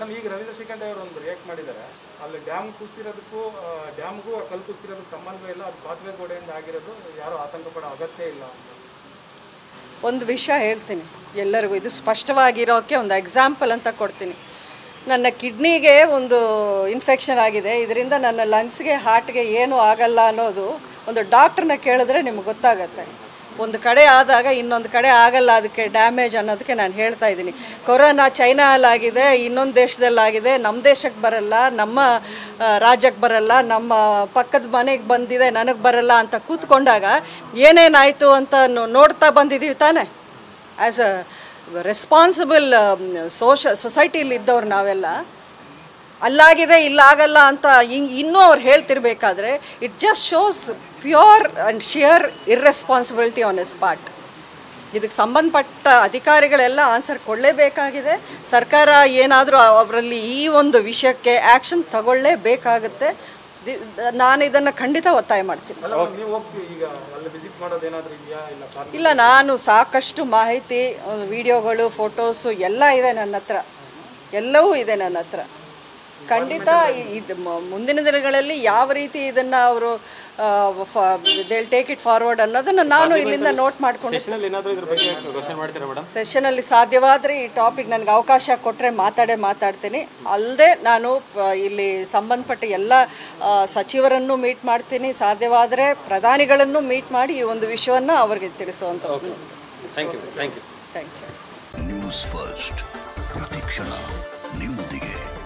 madam ಈಗ ರವೀಂದ್ರ ಶ್ರೀಕಂಠ ಅವರು ಒಂದು ರಿಯಾಕ್ಟ್ ಮಾಡಿದ್ದಾರೆ ಅಲ್ಲಿ ಡ್ಯಾಮ್ ಕುಸ್ತಿರೋದಕ್ಕೂ ಡ್ಯಾಮ್ಗೂ ಕಲ್ಲು ಕುಸ್ತಿರೋದಕ್ಕೂ ಸಂಬಂಧವೇ ಇಲ್ಲ ಅದು ಸಾತ್ವೆ ಗೋಡೆಯಿಂದ ಆಗಿರೋದು ಯಾರು ಆತಂಕ ಪಡೋ ಅಗತ್ಯ ಇಲ್ಲ ಅಂತ ಒಂದು ವಿಷಯ ಹೇಳ್ತೀನಿ ಎಲ್ಲರಿಗೂ ಇದು ಸ್ಪಷ್ಟವಾಗಿರೋಕ್ಕೆ ಒಂದು ಎಕ್ಸಾಂಪಲ್ ಅಂತ ಕೊಡ್ತೀನಿ ನನ್ನ ಕಿಡ್ನಿಗೆ ಒಂದು ಇನ್ಫೆಕ್ಷನ್ ಆಗಿದೆ ಇದರಿಂದ ನನ್ನ ಲಂಗ್ಸ್ಗೆ ಹಾರ್ಟ್ಗೆ ಏನೂ ಆಗಲ್ಲ ಅನ್ನೋದು ಒಂದು ಡಾಕ್ಟ್ರನ್ನ ಕೇಳಿದ್ರೆ ನಿಮ್ಗೆ ಗೊತ್ತಾಗತ್ತೆ ಒಂದು ಕಡೆ ಆದಾಗ ಇನ್ನೊಂದು ಕಡೆ ಆಗಲ್ಲ ಅದಕ್ಕೆ ಡ್ಯಾಮೇಜ್ ಅನ್ನೋದಕ್ಕೆ ನಾನು ಹೇಳ್ತಾ ಇದ್ದೀನಿ ಕೊರೋನಾ ಚೈನಾಲಾಗಿದೆ ಇನ್ನೊಂದು ದೇಶದಲ್ಲಾಗಿದೆ ನಮ್ಮ ದೇಶಕ್ಕೆ ಬರಲ್ಲ ನಮ್ಮ ಆ, ರಾಜ್ಯಕ್ಕೆ ಬರಲ್ಲ ನಮ್ಮ ಪಕ್ಕದ ಮನೆಗೆ ಬಂದಿದೆ ನನಗೆ ಬರಲ್ಲ ಅಂತ ಕೂತ್ಕೊಂಡಾಗ ಏನೇನಾಯಿತು ಅಂತ ನೋ- ನೋಡ್ತಾ ಬಂದಿದ್ದೀವಿ ತಾನೇ ಆ್ಯಸ್ ಅ ರೆಸ್ಪಾನ್ಸಿಬಲ್ ಸೋಶ ಸೊಸೈಟಿಲಿ ಇದ್ದವ್ರು ನಾವೆಲ್ಲ ಅಲ್ಲಾಗಿದೆ ಇಲ್ಲಾಗಲ್ಲ ಅಂತ ಹಿಂಗ್ ಇನ್ನೂ ಅವ್ರು ಹೇಳ್ತಿರ್ಬೇಕಾದ್ರೆ it just shows pure and sheer irresponsibility on his part ಇದಕ್ಕೆ ಸಂಬಂಧಪಟ್ಟ ಅಧಿಕಾರಿಗಳೆಲ್ಲ ಆನ್ಸರ್ ಕೊಡಲೇಬೇಕಾಗಿದೆ ಸರ್ಕಾರ ಏನಾದರೂ ಅವರಲ್ಲಿ ಈ ಒಂದು ವಿಷಯಕ್ಕೆ ಆ್ಯಕ್ಷನ್ ತಗೊಳ್ಳೇಬೇಕಾಗುತ್ತೆ ದಿ- ನಾನು ಇದನ್ನು ಖಂಡಿತ ಒತ್ತಾಯ ಮಾಡ್ತೀನಿ ಅಲ್ಲ ನೀವು ಹೋಗ್ತೀವಿ ಈಗ ಅಲ್ಲಿ ವಿಸಿಟ್ ಮಾಡೋದು ಏನಾದರೂ ಇದೆಯಾ ಇಲ್ಲ ಕಾರ್ಮಿಕ ಇಲ್ಲ ನಾನು ಸಾಕಷ್ಟು ಮಾಹಿತಿ ವಿಡಿಯೋಗಳು ಫೋಟೋಸು ಎಲ್ಲ ಇದೆ ನನ್ನ ಹತ್ರ ಎಲ್ಲವೂ ಇದೆ ನನ್ನ ಹತ್ರ ಖಂಡಿತ ಇ- ಇದು ಮ- ಮುಂದಿನ ದಿನಗಳಲ್ಲಿ ಯಾವ ರೀತಿ ಇದನ್ನು ಅವರು ದೇಲ್ ಟೇಕ್ ಇಟ್ ಫಾರ್ವರ್ಡ್ ಅನ್ನೋದನ್ನು ನಾನು ಇಲ್ಲಿಂದ ನೋಟ್ ಮಾಡಿಕೊಂಡು ಸೆಷನಲ್ಲಿ ಏನಾದರೂ ಇದ್ರ ಬಗ್ಗೆ ಕ್ವಶನ್ ಮಾಡ್ತೀರಾ ಮೇಡಮ್ ಸೆಷನಲ್ಲಿ ಸಾಧ್ಯವಾದರೆ ಈ ಟಾಪಿಕ್ ನನಗೆ ಅವಕಾಶ ಕೊಟ್ಟರೆ ಮಾತಾಡೇ ಮಾತಾಡ್ತೀನಿ ಅಲ್ಲದೆ ನಾನು ಪ- ಇಲ್ಲಿ ಸಂಬಂಧಪಟ್ಟ ಎಲ್ಲ ಆ, ಸಚಿವರನ್ನು ಮೀಟ್ ಮಾಡ್ತೀನಿ ಸಾಧ್ಯವಾದರೆ ಪ್ರಧಾನಿಗಳನ್ನು ಮೀಟ್ ಮಾಡಿ ಈ ಒಂದು ವಿಷಯವನ್ನು ಅವರಿಗೆ ತಿಳಿಸುವಂಥ thank you thank you thank you News First ಪ್ರತಿಕ್ಷಣ ನಿಮ್ಮೊಂದಿಗೆ